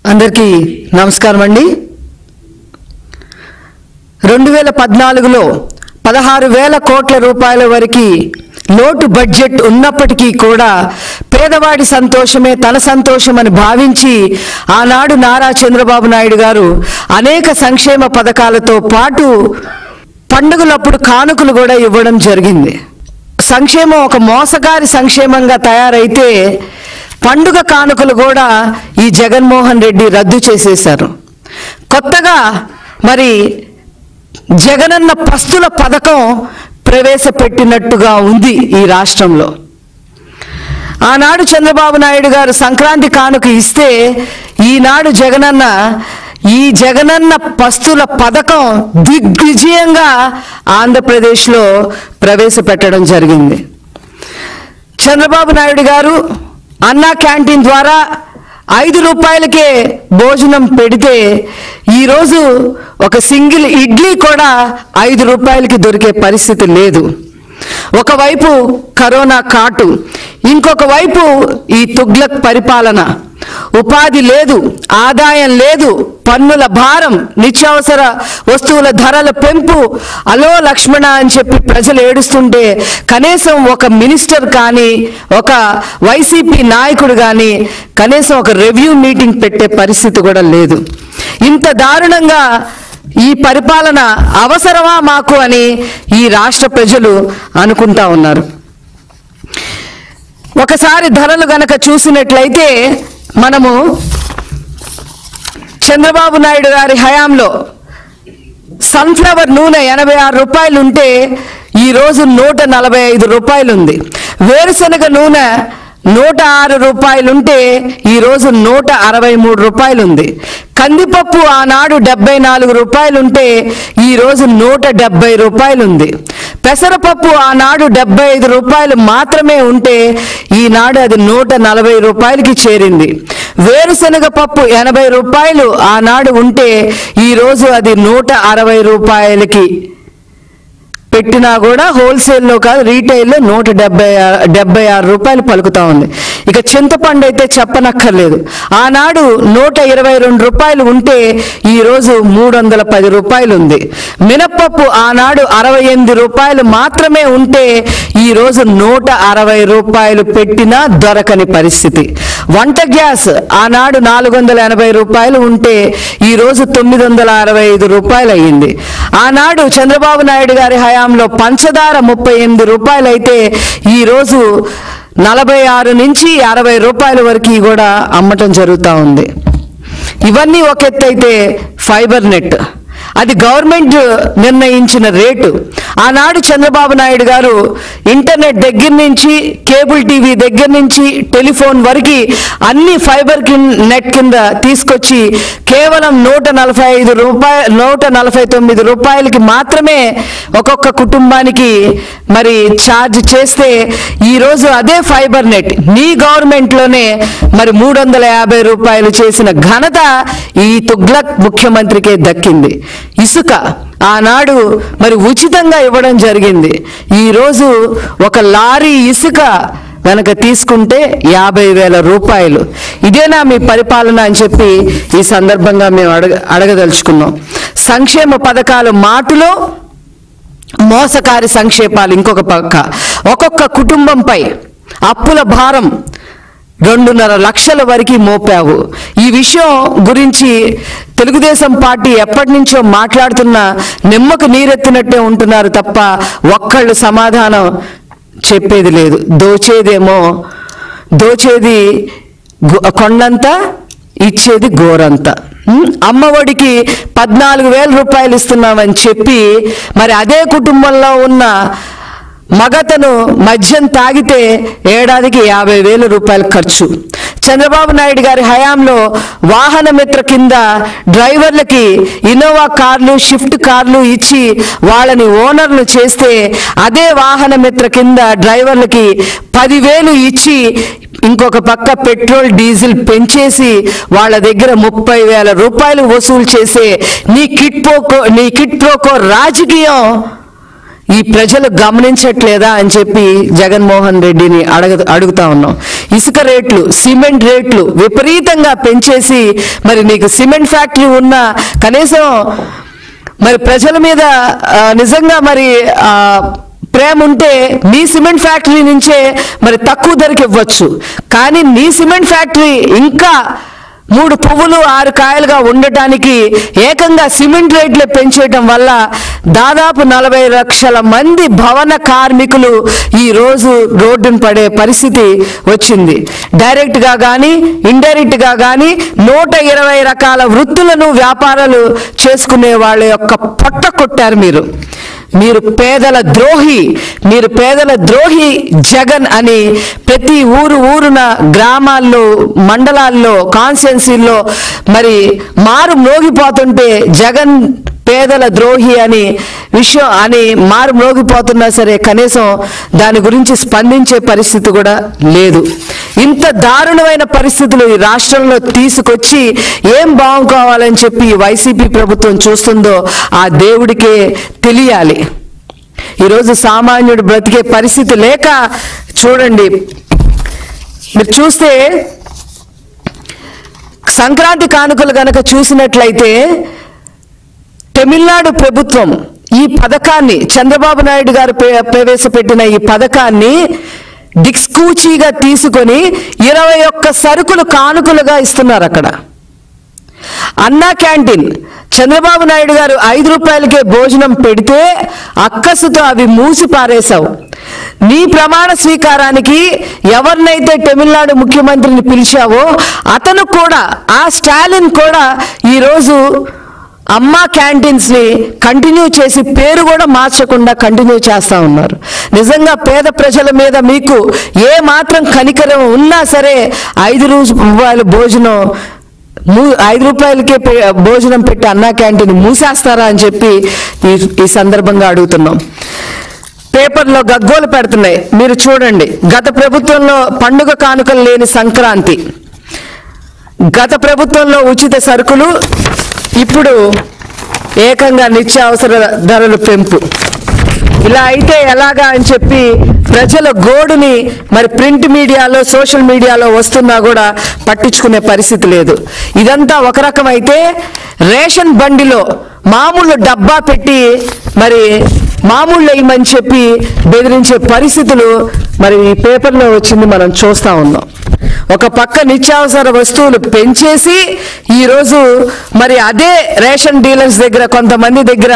అందరికీ నమస్కారం అండి రెండు వేల పద్నాలుగులో పదహారు వేల కోట్ల రూపాయల వరకు లోటు బడ్జెట్ ఉన్నప్పటికీ కూడా పేదవాడి సంతోషమే తన సంతోషం అని భావించి ఆనాడు నారా చంద్రబాబు నాయుడు గారు అనేక సంక్షేమ పథకాలతో పాటు పండుగలప్పుడు కానుకలు కూడా ఇవ్వడం జరిగింది సంక్షేమం ఒక మోసగారి సంక్షేమంగా తయారైతే పండుగ కానుకలు కూడా ఈ జగన్మోహన్ రెడ్డి రద్దు చేసేశారు కొత్తగా మరి జగనన్న పస్తుల పథకం ప్రవేశపెట్టినట్టుగా ఉంది ఈ రాష్ట్రంలో ఆనాడు చంద్రబాబు నాయుడు గారు సంక్రాంతి కానుక ఇస్తే ఈనాడు జగనన్న ఈ జగనన్న పస్తుల పథకం దిగ్విజయంగా ఆంధ్రప్రదేశ్లో ప్రవేశపెట్టడం జరిగింది చంద్రబాబు నాయుడు గారు అన్నా క్యాంటీన్ ద్వారా ఐదు రూపాయలకే భోజనం పెడితే ఈరోజు ఒక సింగిల్ ఇడ్లీ కూడా ఐదు రూపాయలకి దొరికే పరిస్థితి లేదు ఒకవైపు కరోనా కాటు ఇంకొక వైపు ఈ తుగ్లక్ పరిపాలన ఉపాధి లేదు ఆదాయం లేదు పన్నుల భారం నిత్యావసర వస్తువుల ధరల పెంపు అలో లక్ష్మణ అని చెప్పి ప్రజలు ఏడుస్తుంటే కనీసం ఒక మినిస్టర్ కానీ ఒక వైసీపీ నాయకుడు కానీ కనీసం ఒక రివ్యూ మీటింగ్ పెట్టే పరిస్థితి కూడా లేదు ఇంత దారుణంగా ఈ పరిపాలన అవసరమా మాకు అని ఈ రాష్ట్ర ప్రజలు అనుకుంటా ఉన్నారు ఒకసారి ధరలు గనక చూసినట్లయితే మనము చంద్రబాబు నాయుడు గారి హయాంలో సన్ఫ్లవర్ నూనె ఎనభై ఆరు రూపాయలు ఉంటే ఈరోజు నూట నలభై ఐదు రూపాయలు ఉంది వేరుశనగ నూనె నూట ఆరు రూపాయలుంటే ఈరోజు నూట అరవై మూడు రూపాయలు ఉంది కందిపప్పు ఆనాడు డెబ్బై నాలుగు రూపాయలుంటే ఈరోజు నూట డెబ్బై రూపాయలు ఉంది పెసరపప్పు ఆనాడు డెబ్బై ఐదు రూపాయలు మాత్రమే ఉంటే ఈనాడు అది నూట నలభై రూపాయలకి చేరింది వేరుశనగ పప్పు ఎనభై రూపాయలు ఆనాడు ఉంటే ఈరోజు అది నూట అరవై రూపాయలకి పెట్టినా కూడా హోల్సేల్లో కాదు రీటైల్లో నూట డెబ్బై ఆ- డెబ్బై ఆరు రూపాయలు పలుకుతా ఉంది ఇక చింతపండు అయితే చెప్పనక్కర్లేదు ఆనాడు నూట ఇరవై రెండు రూపాయలు ఉంటే ఈరోజు మూడు వందల పది రూపాయలు ఉంది మినప్పప్పు ఆనాడు అరవై ఎనిమిది రూపాయలు మాత్రమే ఉంటే ఈరోజు నూట అరవై రూపాయలు పెట్టినా దొరకని పరిస్థితి వంట గ్యాస్ ఆనాడు నాలుగు వందల ఎనభై రూపాయలు ఉంటే ఈరోజు తొమ్మిది వందల అరవై ఐదు రూపాయలు అయ్యింది ఆనాడు చంద్రబాబు నాయుడు గారి హయాంలో పంచదార ముప్పై ఎనిమిది రూపాయలు అయితే ఈరోజు నలభై ఆరు నుంచి అరవై రూపాయల వరకు కూడా అమ్మటం జరుగుతూ ఉంది ఇవన్నీ ఒక ఎత్తు అయితే ఫైబర్ నెట్ అది గవర్నమెంట్ నిర్ణయించిన రేటు ఆనాడు చంద్రబాబు నాయుడు గారు ఇంటర్నెట్ దగ్గర నుంచి కేబుల్ టీవీ దగ్గర నుంచి టెలిఫోన్ వరకు అన్ని ఫైబర్ కిన్- నెట్ కింద తీసుకొచ్చి కేవలం నూట నలభై ఐదు రూపాయ నూట నలభై తొమ్మిది రూపాయలకి మాత్రమే ఒక్కొక్క కుటుంబానికి మరి ఛార్జ్ చేస్తే ఈరోజు అదే ఫైబర్ నెట్ మీ గవర్నమెంట్లోనే మరి మూడు వందల యాభై రూపాయలు చేసిన ఘనత ఈ తుగ్లక్ ముఖ్యమంత్రికే దక్కింది ఇసుక ఆనాడు మరి ఉచితంగా ఇవ్వడం జరిగింది ఈరోజు ఒక లారీ ఇసుక గనక తీసుకుంటే యాభై వేల రూపాయలు ఇదేనా మీ పరిపాలన అని చెప్పి ఈ సందర్భంగా మేము అడగ అడగదలుచుకున్నాం సంక్షేమ పథకాలు మాటులో మోసకారి సంక్షేపాలు ఇంకొక పక్క ఒక్కొక్క కుటుంబంపై అప్పుల భారం రెండున్నర లక్షల వరకు మోపావు ఈ విషయం గురించి తెలుగుదేశం పార్టీ ఎప్పటి నుంచో మాట్లాడుతున్న నిమ్మకు నీరెత్తినట్టే ఉంటున్నారు తప్ప ఒక్కళ్ళు సమాధానం చెప్పేది లేదు దోచేదేమో దోచేది గు- కొండంత ఇచ్చేది గోరంత ఉం? అమ్మఒడికి పద్నాలుగు వేల రూపాయలు ఇస్తున్నామని చెప్పి మరి అదే కుటుంబంలో ఉన్న మగతను మద్యం తాగితే ఏడాదికి యాభై వేల రూపాయలు ఖర్చు చంద్రబాబు నాయుడు గారి హయాంలో వాహన మిత్ర కింద డ్రైవర్లకి ఇన్నోవా కార్లు షిఫ్ట్ కార్లు ఇచ్చి వాళ్ళని ఓనర్లు చేస్తే అదే వాహన మిత్ర కింద డ్రైవర్లకి పదివేలు ఇచ్చి ఇంకొక పక్క పెట్రోల్ డీజిల్ పెంచేసి వాళ్ళ దగ్గర ముప్పై వేల రూపాయలు వసూలు చేసే నీ కిట్ పోకో నీ కిట్ ప్రోకో రాజకీయం ఈ ప్రజలు గమనించట్లేదా అని చెప్పి జగన్మోహన్ రెడ్డిని అడగ అడుగుతా ఉన్నాం ఇసుక రేట్లు సిమెంట్ రేట్లు విపరీతంగా పెంచేసి మరి నీకు సిమెంట్ ఫ్యాక్టరీ ఉన్న కనీసం మరి ప్రజల మీద ఆ, నిజంగా మరి ఆ, ప్రేమ ఉంటే నీ సిమెంట్ ఫ్యాక్టరీ నుంచే మరి తక్కువ ధరకి ఇవ్వచ్చు కానీ నీ సిమెంట్ ఫ్యాక్టరీ ఇంకా మూడు పువ్వులు ఆరు కాయలుగా ఉండటానికి ఏకంగా సిమెంట్ రేట్లు పెంచేయటం వల్ల దాదాపు నలభై లక్షల మంది భవన కార్మికులు ఈ రోజు రోడ్డున పడే పరిస్థితి వచ్చింది డైరెక్ట్ గా కానీ ఇండైరెక్ట్ గా కానీ నూట ఇరవై రకాల వృత్తులను వ్యాపారాలు చేసుకునే వాళ్ళ యొక్క పొట్ట కొట్టారు మీరు మీరు పేదల ద్రోహి మీరు పేదల ద్రోహి జగన్ అని ప్రతి ఊరు ఊరున గ్రామాల్లో మండలాల్లో కాన్స్టిట్యున్సీల్లో మరి మారు మ్రోగిపోతుంటే జగన్ పేదల ద్రోహి అని విషయం అని మారు మ్రోగిపోతున్నా సరే కనీసం దాని గురించి స్పందించే పరిస్థితి కూడా లేదు ఇంత దారుణమైన పరిస్థితులు ఈ రాష్ట్రంలో తీసుకొచ్చి ఏం బాగుకోవాలని చెప్పి ఈ వైసీపీ ప్రభుత్వం చూస్తుందో ఆ దేవుడికే తెలియాలి ఈరోజు సామాన్యుడు బ్రతికే పరిస్థితి లేక చూడండి మీరు చూస్తే సంక్రాంతి కానుకలు గనక చూసినట్లయితే తమిళనాడు ప్రభుత్వం ఈ పథకాన్ని చంద్రబాబు నాయుడు గారు ప్ర- ప్రవేశపెట్టిన ఈ పథకాన్ని దిక్స్కూచీగా తీసుకొని ఇరవై ఒక్క సరుకులు కానుకలుగా ఇస్తున్నారు అక్కడ అన్నా క్యాంటీన్ చంద్రబాబు నాయుడు గారు ఐదు రూపాయలకే భోజనం పెడితే అక్కసుతో అవి మూసి పారేశావు నీ ప్రమాణ స్వీకారానికి ఎవరినైతే తమిళనాడు ముఖ్యమంత్రిని పిలిచావో అతను కూడా ఆ స్టాలిన్ కూడా ఈరోజు అమ్మా క్యాంటీన్స్ ని కంటిన్యూ చేసి పేరు కూడా మార్చకుండా కంటిన్యూ చేస్తా ఉన్నారు నిజంగా పేద ప్రజల మీద మీకు ఏ మాత్రం కనికరం ఉన్నా సరే ఐదు రూపాయల భోజనం మూ ఐదు రూపాయలకే పె- భోజనం పెట్టి అన్నా క్యాంటీన్ మూసేస్తారా అని చెప్పి ఈ ఈ సందర్భంగా అడుగుతున్నాం పేపర్లో గగ్గోలు పెడుతున్నాయి మీరు చూడండి గత ప్రభుత్వంలో పండుగ కానుకలు లేని సంక్రాంతి గత ప్రభుత్వంలో ఉచిత సరుకులు ఇప్పుడు ఏకంగా నిత్యావసర ధరలు పెంపు ఇలా అయితే ఎలాగా అని చెప్పి ప్రజల గోడుని మరి ప్రింట్ మీడియాలో సోషల్ మీడియాలో వస్తున్నా కూడా పట్టించుకునే పరిస్థితి లేదు ఇదంతా ఒక రకం అయితే రేషన్ బండిలో మామూలు డబ్బా పెట్టి మరి మామూలు వేయమని చెప్పి బెదిరించే పరిస్థితులు మరి ఈ పేపర్లో వచ్చింది మనం చూస్తా ఉన్నాం ఒక పక్క నిత్యావసర వస్తువులు పెంచేసి ఈరోజు మరి అదే రేషన్ డీలర్స్ దగ్గర కొంతమంది దగ్గర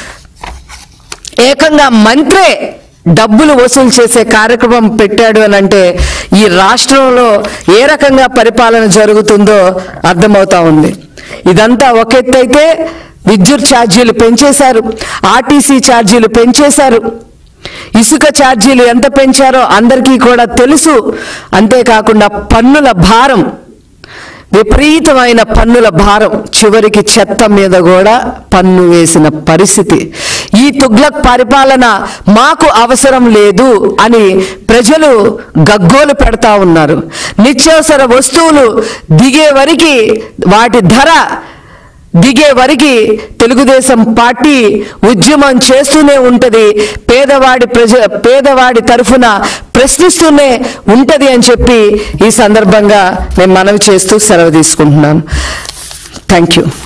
ఏకంగా మంత్రే డబ్బులు వసూలు చేసే కార్యక్రమం పెట్టాడు అని అంటే ఈ రాష్ట్రంలో ఏ రకంగా పరిపాలన జరుగుతుందో అర్థమవుతా ఉంది ఇదంతా ఒక ఎత్తు అయితే విద్యుత్ ఛార్జీలు పెంచేశారు ఆర్టీసీ ఛార్జీలు పెంచేశారు ఇసుక ఛార్జీలు ఎంత పెంచారో అందరికీ కూడా తెలుసు అంతేకాకుండా పన్నుల భారం విపరీతమైన పన్నుల భారం చివరికి చెత్త మీద కూడా పన్ను వేసిన పరిస్థితి ఈ తుగ్లక్ పరిపాలన మాకు అవసరం లేదు అని ప్రజలు గగ్గోలు పెడతా ఉన్నారు నిత్యావసర వస్తువులు దిగే వరకు వాటి ధర దిగే వరకు తెలుగుదేశం పార్టీ ఉద్యమం చేస్తూనే ఉంటది పేదవాడి ప్రజ పేదవాడి తరఫున ప్రశ్నిస్తూనే ఉంటది అని చెప్పి ఈ సందర్భంగా నేను మనవి చేస్తూ సెలవు తీసుకుంటున్నాను థ్యాంక్ యూ